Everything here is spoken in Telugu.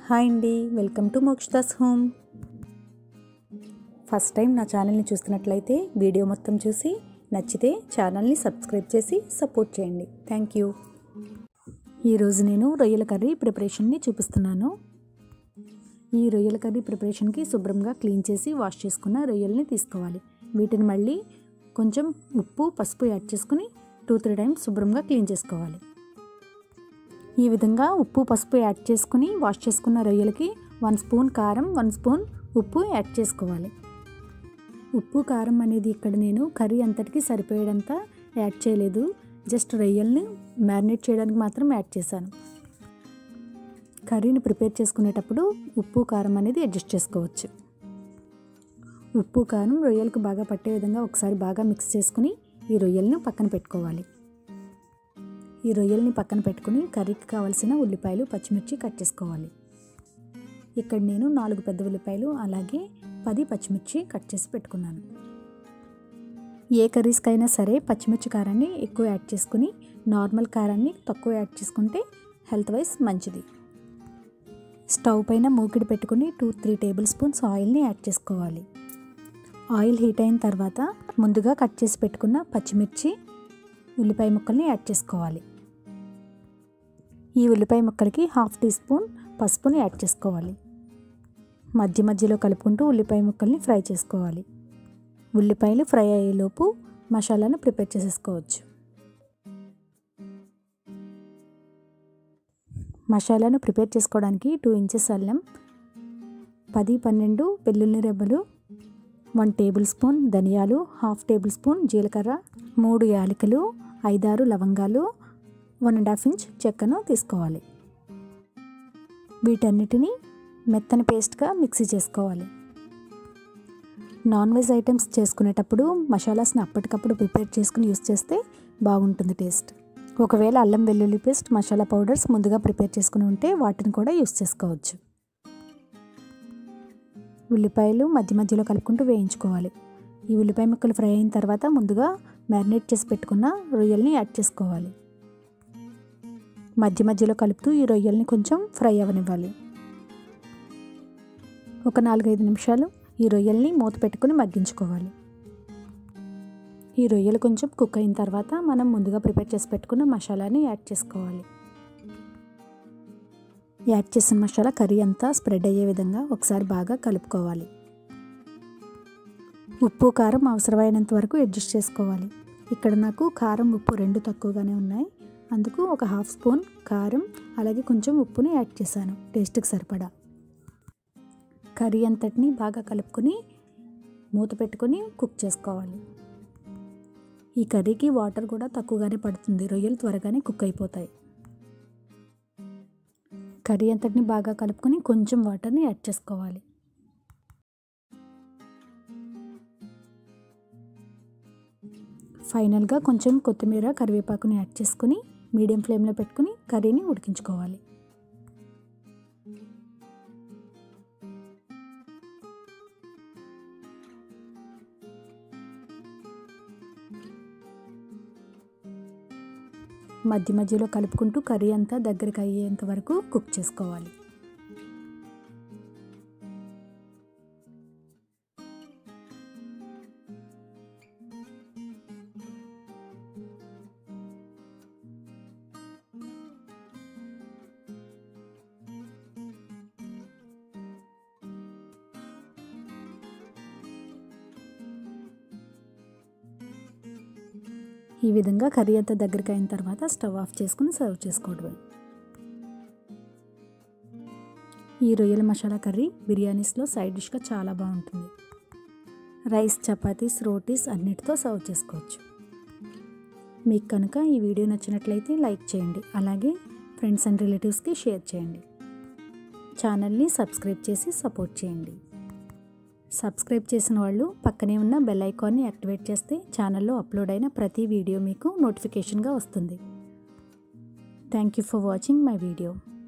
హాయ్ అండి welcome to Mokshadas home first time నా ఛానల్ని చూస్తున్నట్లయితే వీడియో మొత్తం చూసి నచ్చితే ఛానల్ని సబ్స్క్రైబ్ చేసి సపోర్ట్ చేయండి థ్యాంక్ యూ ఈరోజు నేను రొయ్యల కర్రీ ప్రిపరేషన్ని చూపిస్తున్నాను ఈ రొయ్యల కర్రీ ప్రిపరేషన్కి శుభ్రంగా క్లీన్ చేసి వాష్ చేసుకున్న రొయ్యల్ని తీసుకోవాలి వీటిని మళ్ళీ కొంచెం ఉప్పు పసుపు యాడ్ చేసుకుని టూ త్రీ టైమ్స్ శుభ్రంగా క్లీన్ చేసుకోవాలి ఈ విధంగా ఉప్పు పసుపు యాడ్ చేసుకుని వాష్ చేసుకున్న రొయ్యలకి వన్ స్పూన్ కారం వన్ స్పూన్ ఉప్పు యాడ్ చేసుకోవాలి ఉప్పు కారం అనేది ఇక్కడ నేను కర్రీ అంతటికి సరిపోయేదంత యాడ్ చేయలేదు జస్ట్ రొయ్యల్ని మ్యారినేట్ చేయడానికి మాత్రం యాడ్ చేశాను కర్రీని ప్రిపేర్ చేసుకునేటప్పుడు ఉప్పు కారం అనేది అడ్జస్ట్ చేసుకోవచ్చు ఉప్పు కారం రొయ్యలకు బాగా పట్టే విధంగా ఒకసారి బాగా మిక్స్ చేసుకుని ఈ రొయ్యలను పక్కన పెట్టుకోవాలి ఈ రొయ్యల్ని పక్కన పెట్టుకుని కర్రీకి కావలసిన ఉల్లిపాయలు పచ్చిమిర్చి కట్ చేసుకోవాలి ఇక్కడ నేను నాలుగు పెద్ద ఉల్లిపాయలు అలాగే పది పచ్చిమిర్చి కట్ చేసి పెట్టుకున్నాను ఏ కర్రీస్కైనా సరే పచ్చిమిర్చి కారాన్ని ఎక్కువ యాడ్ చేసుకుని నార్మల్ కారాన్ని తక్కువ యాడ్ చేసుకుంటే హెల్త్ వైజ్ మంచిది స్టవ్ పైన మూకిడి పెట్టుకుని టూ త్రీ టేబుల్ స్పూన్స్ ఆయిల్ని యాడ్ చేసుకోవాలి ఆయిల్ హీట్ అయిన తర్వాత ముందుగా కట్ చేసి పెట్టుకున్న పచ్చిమిర్చి ఉల్లిపాయ ముక్కల్ని యాడ్ చేసుకోవాలి ఈ ఉల్లిపాయ ముక్కలకి హాఫ్ టీ స్పూన్ పసుపుని యాడ్ చేసుకోవాలి మధ్య మధ్యలో కలుపుకుంటూ ఉల్లిపాయ ముక్కల్ని ఫ్రై చేసుకోవాలి ఉల్లిపాయలు ఫ్రై అయ్యేలోపు మసాలాను ప్రిపేర్ చేసేసుకోవచ్చు మసాలాను ప్రిపేర్ చేసుకోవడానికి టూ ఇంచెస్ అల్లం పది పన్నెండు వెల్లుల్లి రెబ్బలు వన్ టేబుల్ స్పూన్ ధనియాలు హాఫ్ టేబుల్ స్పూన్ జీలకర్ర మూడు యాలకులు ఐదారు లవంగాలు వన్ అండ్ హాఫ్ ఇంచ్ చెక్కను తీసుకోవాలి వీటన్నిటిని మెత్తని పేస్ట్గా మిక్సీ చేసుకోవాలి నాన్ వెజ్ ఐటమ్స్ చేసుకునేటప్పుడు మసాలాస్ని అప్పటికప్పుడు ప్రిపేర్ చేసుకుని యూస్ చేస్తే బాగుంటుంది టేస్ట్ ఒకవేళ అల్లం వెల్లుల్లి పేస్ట్ మసాలా పౌడర్స్ ముందుగా ప్రిపేర్ చేసుకుని ఉంటే వాటిని కూడా యూస్ చేసుకోవచ్చు ఉల్లిపాయలు మధ్య మధ్యలో కలుపుకుంటూ వేయించుకోవాలి ఈ ఉల్లిపాయ ముక్కలు ఫ్రై అయిన తర్వాత ముందుగా మ్యారినేట్ చేసి పెట్టుకున్న రొయ్యల్ని యాడ్ చేసుకోవాలి మధ్య మధ్యలో కలుపుతూ ఈ రొయ్యల్ని కొంచెం ఫ్రై అవ్వనివ్వాలి ఒక నాలుగైదు నిమిషాలు ఈ రొయ్యల్ని మూత పెట్టుకుని మగ్గించుకోవాలి ఈ రొయ్యలు కొంచెం కుక్ అయిన తర్వాత మనం ముందుగా ప్రిపేర్ చేసి పెట్టుకున్న మసాలాని యాడ్ చేసుకోవాలి యాడ్ చేసిన మసాలా కర్రీ అంతా స్ప్రెడ్ అయ్యే విధంగా ఒకసారి బాగా కలుపుకోవాలి ఉప్పు కారం అవసరమైనంత వరకు అడ్జస్ట్ చేసుకోవాలి ఇక్కడ నాకు కారం ఉప్పు రెండు తక్కువగానే ఉన్నాయి అందుకు ఒక హాఫ్ స్పూన్ కారం అలాగే కొంచెం ఉప్పుని యాడ్ చేశాను టేస్ట్కి సరిపడా కర్రీ అంతటిని బాగా కలుపుకొని మూత పెట్టుకొని కుక్ చేసుకోవాలి ఈ కర్రీకి వాటర్ కూడా తక్కువగానే పడుతుంది రొయ్యలు త్వరగానే కుక్ అయిపోతాయి కర్రీ అంతటిని బాగా కలుపుకొని కొంచెం వాటర్ని యాడ్ చేసుకోవాలి ఫైనల్గా కొంచెం కొత్తిమీర కరివేపాకుని యాడ్ చేసుకుని మీడియం ఫ్లేమ్లో పెట్టుకుని కర్రీని ఉడికించుకోవాలి మధ్య మధ్యలో కలుపుకుంటూ కర్రీ అంతా దగ్గరికి అయ్యేంత వరకు కుక్ చేసుకోవాలి ఈ విధంగా కర్రీ అంతా దగ్గరికి అయిన తర్వాత స్టవ్ ఆఫ్ చేసుకుని సర్వ్ చేసుకోవడమే ఈ రొయ్యల మసాలా కర్రీ బిర్యానీస్లో సైడ్ డిష్గా చాలా బాగుంటుంది రైస్ చపాతీస్ రోటీస్ అన్నిటితో సర్వ్ చేసుకోవచ్చు మీకు కనుక ఈ వీడియో నచ్చినట్లయితే లైక్ చేయండి అలాగే ఫ్రెండ్స్ అండ్ రిలేటివ్స్కి షేర్ చేయండి ఛానల్ని సబ్స్క్రైబ్ చేసి సపోర్ట్ చేయండి సబ్స్క్రైబ్ చేసిన వాళ్ళు పక్కనే ఉన్న బెల్ ఐకాన్ని యాక్టివేట్ చేస్తే ఛానల్లో అప్లోడ్ అయిన ప్రతి వీడియో మీకు నోటిఫికేషన్గా వస్తుంది thank you for watching my video